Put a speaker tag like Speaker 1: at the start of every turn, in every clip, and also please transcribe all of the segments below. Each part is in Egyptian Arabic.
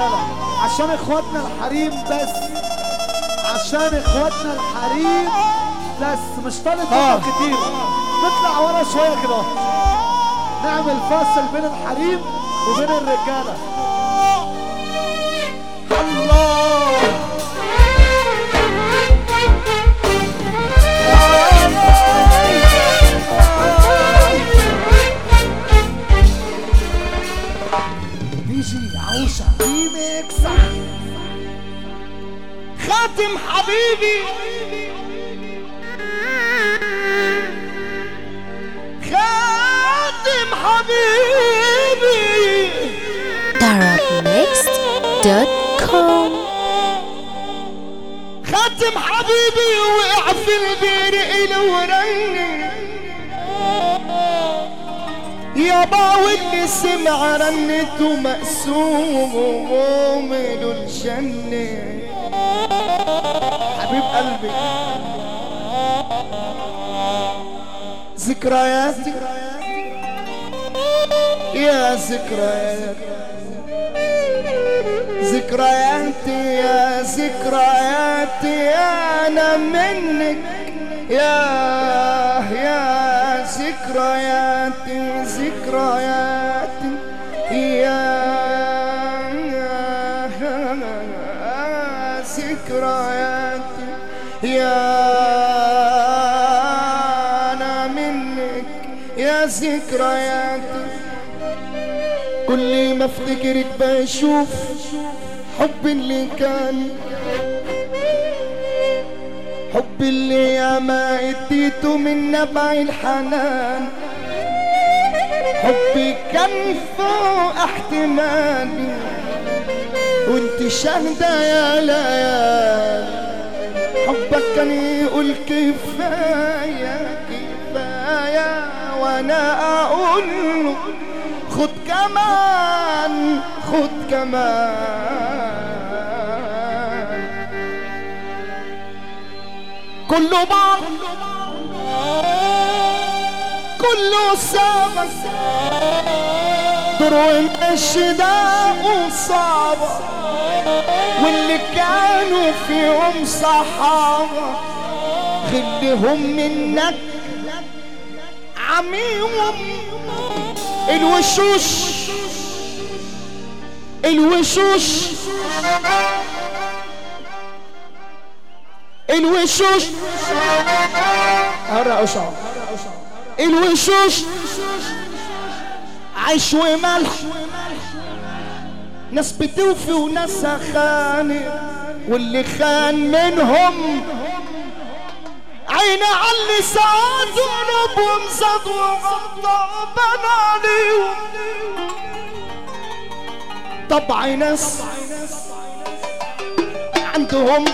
Speaker 1: الرجالة عشان اخواتنا الحريم بس عشان اخواتنا الحريم بس مش طالب
Speaker 2: آه.
Speaker 1: منهم كتير نطلع ورا شوية كده نعمل فاصل بين الحريم وبين الرجالة
Speaker 2: الله
Speaker 1: بيجي عوشة ريميكس
Speaker 2: خاتم حبيبي خاتم حبيبي
Speaker 3: Darabmixed.com
Speaker 2: خاتم حبيبي وقع في البير إلى ورني يابا واللي سمع رنته مقسوم ومومل الجنة حبيب قلبي ذكرياتي يا ذكرياتي ذكرياتي يا ذكرياتي انا منك يا يا ذكرياتي ذكرياتي يا يا ذكرياتي يا انا منك يا ذكرياتي كل ما افتكرك بشوف حب اللي كان حب اللي يا ما اديته من نبع الحنان حبي كان فوق احتمالي وانت شاهدة يا ليالي حبك كان يقول كفاية كفاية وانا اقول له خد كمان خد كمان كله بعض كله سابق دور ومشي ده وصابة واللي كانوا فيهم صحابة غلهم منك عميهم الوشوش الوشوش الوشوش هرقوا شعر الوشوش عيش وملح ناس بتوفي وناس خانة واللي خان منهم عين علي سعاد قلوبهم زاد وغطى بان عليهم طبع ناس عندهم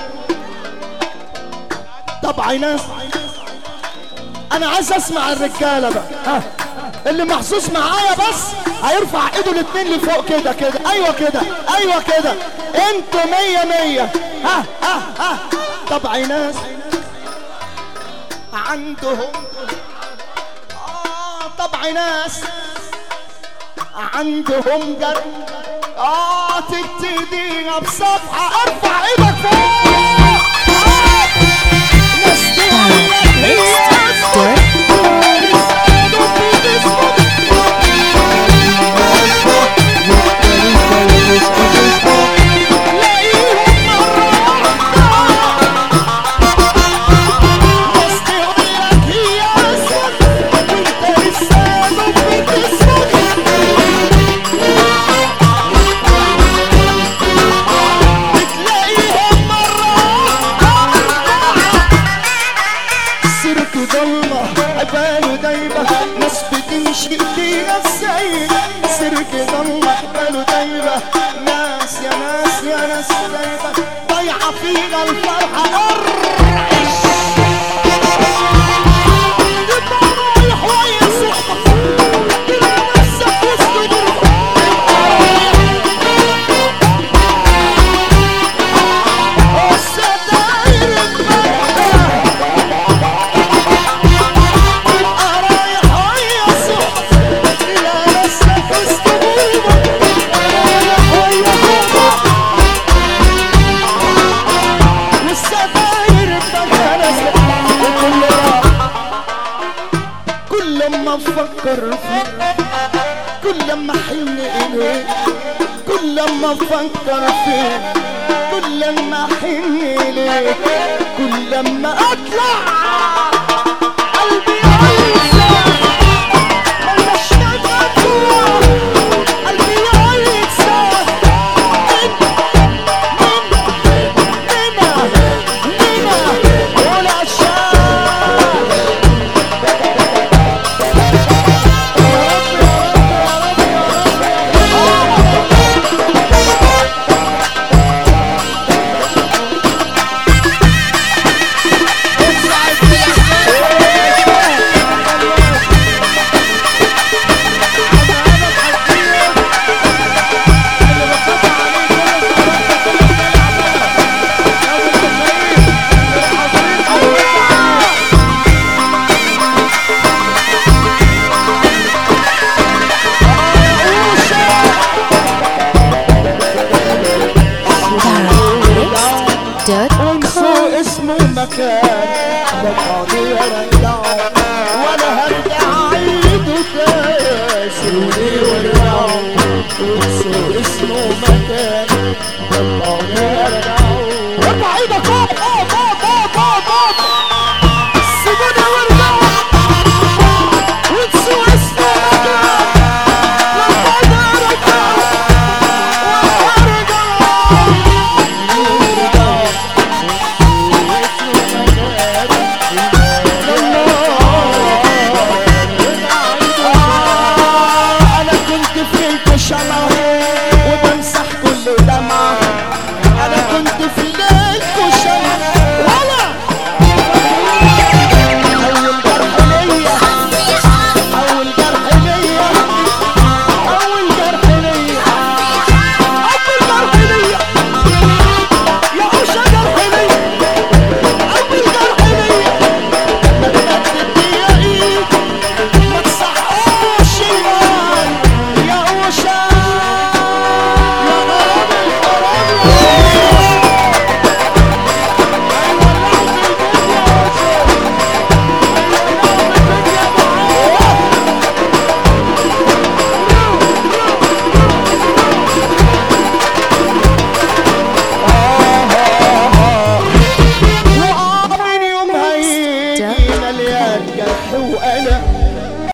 Speaker 2: طبع ناس انا عايز اسمع الرجاله بقى ها اللي محسوس معايا بس هيرفع ايده الاتنين لفوق كده كده ايوه كده ايوه كده انتوا مية مية ها ها ها طبع ناس عندهم آه طبع ناس عندهم جر آه تبتديها بصفحة ارفع ايدك فوق آه. ناس تقول لك هي سيرك ضلمة عباله دايبة ناس بتمشي فيها السايبة سيرك ضلمة عباله دايبة ناس يا ناس يا ناس دايبة ضيعة فيها الفرحة ارعش تبقى رايح ويا صحبك تلاقي نفسك وسط غربة الستاير الفرحة تبقى رايح ويا صحبك تلاقي نفسك وسط غربة رايح ويا صحبك افكر فيك كل لما احن اليك كل لما افكر فيك كل لما احن اليك كل لما اطلع قلبي يعيسك مش مدفوع قلبي يعيسك نينا نينا ولا شاف انسوا اسمه مكان ده قاضي رجعه ولا هرجع عيده تاني سيبوني وارجعه انسوا اسمه مكان ده قاضي رجعه ارفع ايدك فوق فوق فوق